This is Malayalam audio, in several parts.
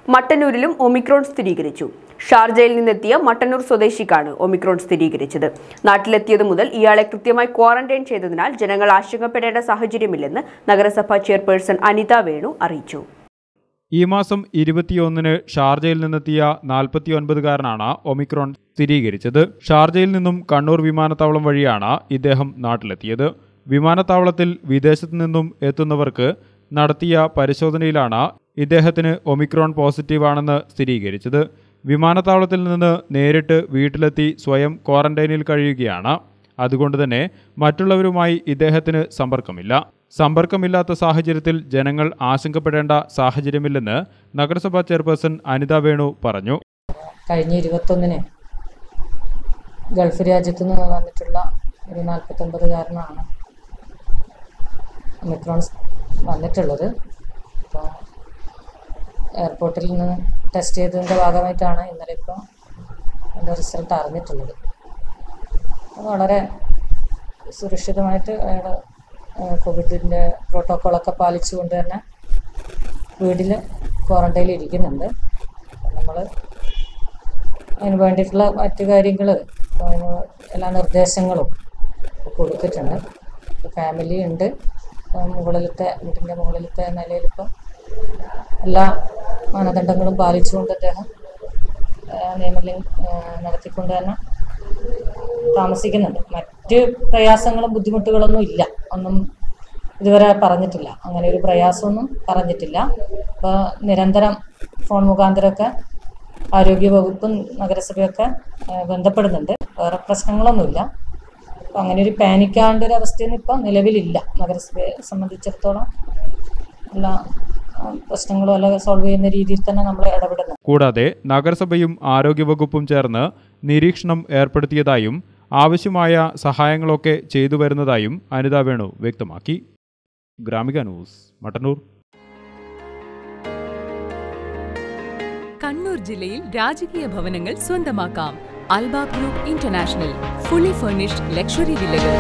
മട്ടന്നൂരിലും ഒമിക്രോൺ സ്ഥിരീകരിച്ചു ഷാർജയിൽ നിന്നെത്തിയ മട്ടന്നൂർ സ്വദേശിക്കാണ് ഒമിക്രോൺ സ്ഥിരീകരിച്ചത് നാട്ടിലെത്തിയതു മുതൽ ഇയാളെ കൃത്യമായി ക്വാറന്റൈൻ ചെയ്തതിനാൽ ജനങ്ങൾ ആശങ്കപ്പെടേണ്ട സാഹചര്യമില്ലെന്ന് നഗരസഭാ ചെയർപേഴ്സൺ അനിത വേണു അറിയിച്ചു ഈ മാസം ഇരുപത്തിയൊന്നിന് ഷാർജയിൽ നിന്നെത്തിയ നാൽപ്പത്തിയൊൻപതുകാരനാണ് ഒമിക്രോൺ സ്ഥിരീകരിച്ചത് ഷാർജയിൽ നിന്നും കണ്ണൂർ വിമാനത്താവളം വഴിയാണ് ഇദ്ദേഹം നാട്ടിലെത്തിയത് വിമാനത്താവളത്തിൽ വിദേശത്തു നിന്നും എത്തുന്നവർക്ക് നടത്തിയ പരിശോധനയിലാണ് ഇദ്ദേഹത്തിന് ഒമിക്രോൺ പോസിറ്റീവാണെന്ന് സ്ഥിരീകരിച്ചത് വിമാനത്താവളത്തിൽ നിന്ന് നേരിട്ട് വീട്ടിലെത്തി സ്വയം ക്വാറന്റൈനിൽ കഴിയുകയാണ് അതുകൊണ്ട് തന്നെ മറ്റുള്ളവരുമായി ഇദ്ദേഹത്തിന് സമ്പർക്കമില്ല സമ്പർക്കമില്ലാത്ത സാഹചര്യത്തിൽ ജനങ്ങൾ ആശങ്കപ്പെടേണ്ട സാഹചര്യമില്ലെന്ന് നഗരസഭാ ചെയർപേഴ്സൺ അനിത വേണു പറഞ്ഞു കഴിഞ്ഞ ഇരുപത്തൊന്നിന് ഗൾഫ് രാജ്യത്തു നിന്ന് വന്നിട്ടുള്ള ഒരു നാൽപ്പത്തൊമ്പതുകാരനാണ് ഒമിക്രോൺ വന്നിട്ടുള്ളത് അപ്പോൾ എയർപോർട്ടിൽ നിന്ന് ടെസ്റ്റ് ചെയ്തതിൻ്റെ ഭാഗമായിട്ടാണ് ഇന്നലെ ഇപ്പോൾ അതിൻ്റെ റിസൾട്ട് അറിഞ്ഞിട്ടുള്ളത് അത് വളരെ സുരക്ഷിതമായിട്ട് അയാൾ കോവിഡിൻ്റെ പ്രോട്ടോക്കോളൊക്കെ പാലിച്ചുകൊണ്ട് തന്നെ വീട്ടിൽ ക്വാറന്റൈനിൽ ഇരിക്കുന്നുണ്ട് നമ്മൾ അതിന് വേണ്ടിയിട്ടുള്ള മറ്റു കാര്യങ്ങൾ അതിന് എല്ലാ നിർദ്ദേശങ്ങളും കൊടുത്തിട്ടുണ്ട് ഫാമിലി ഉണ്ട് അപ്പം മുകളിലത്തെ വീട്ടിൻ്റെ മുകളിലത്തെ നിലയിൽ ഇപ്പം എല്ലാ മാനദണ്ഡങ്ങളും പാലിച്ചുകൊണ്ട് അദ്ദേഹം നിയമലം നടത്തിക്കൊണ്ട് തന്നെ താമസിക്കുന്നുണ്ട് മറ്റ് പ്രയാസങ്ങളും ബുദ്ധിമുട്ടുകളൊന്നും ഇല്ല ഒന്നും ഇതുവരെ പറഞ്ഞിട്ടില്ല അങ്ങനെ ഒരു പ്രയാസമൊന്നും പറഞ്ഞിട്ടില്ല അപ്പോൾ നിരന്തരം ഫോൺ മുഖാന്തരമൊക്കെ ആരോഗ്യവകുപ്പും നഗരസഭയൊക്കെ ഏഹ്, ബന്ധപ്പെടുന്നുണ്ട് വേറെ പ്രശ്നങ്ങളൊന്നുമില്ല അപ്പം അങ്ങനെ ഒരു പാനിക്കാവേണ്ട ഒരു അവസ്ഥയൊന്നും ഇപ്പം നിലവിലില്ല നഗരസഭയെ സംബന്ധിച്ചിടത്തോളം എല്ലാ ആ, പ്രശ്നങ്ങളും എല്ലാം സോൾവ് ചെയ്യുന്ന രീതിയിൽ തന്നെ നമ്മൾ ഇടപെടുന്നു കൂടാതെ നഗരസഭയും ആരോഗ്യവകുപ്പും ചേർന്ന് നിരീക്ഷണം ഏർപ്പെടുത്തിയതായും ആവശ്യമായ സഹായങ്ങളൊക്കെ ചെയ്തു വരുന്നതായും അനിത വേണു വ്യക്തമാക്കി ഗ്രാമിക ന്യൂസ് മട്ടന്നൂർ കണ്ണൂർ ജില്ലയിൽ രാജകീയ ഭവനങ്ങൾ സ്വന്തമാക്കാം അൽബ group international fully furnished luxury വില്ലകൾ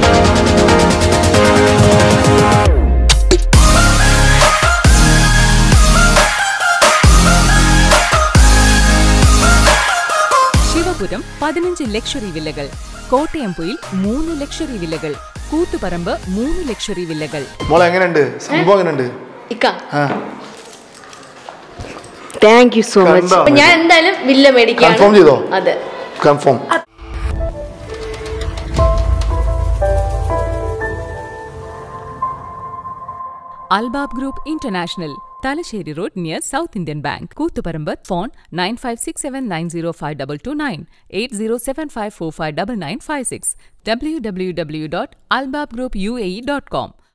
ശിവപുരം പതിനഞ്ച് ലക്ഷറി വില്ലകൾ കോട്ടയംപൊയിൽ മൂന്ന് ലക്ഷറി വില്ലകൾ കൂത്തുപറമ്പ് മൂന്ന് ലക്ഷറി വില്ലകൾ മോളെ എങ്ങനെയുണ്ട് സംഭവം എങ്ങനെയുണ്ട് ഇക്ക ആ താങ്ക് യു സോ മച്ച് കണ്ടോ? അപ്പൊ ഞാൻ എന്തായാലും വില്ല മേടിക്കാണ് കൺഫേം ചെയ്തോ അതെ confirm Albab group international Thalassery road near South Indian bank Koothuparamba phone nine five six seven nine zero five double two nine eight zero seven five four five double nine five six W W W dot Albab group U A E dot com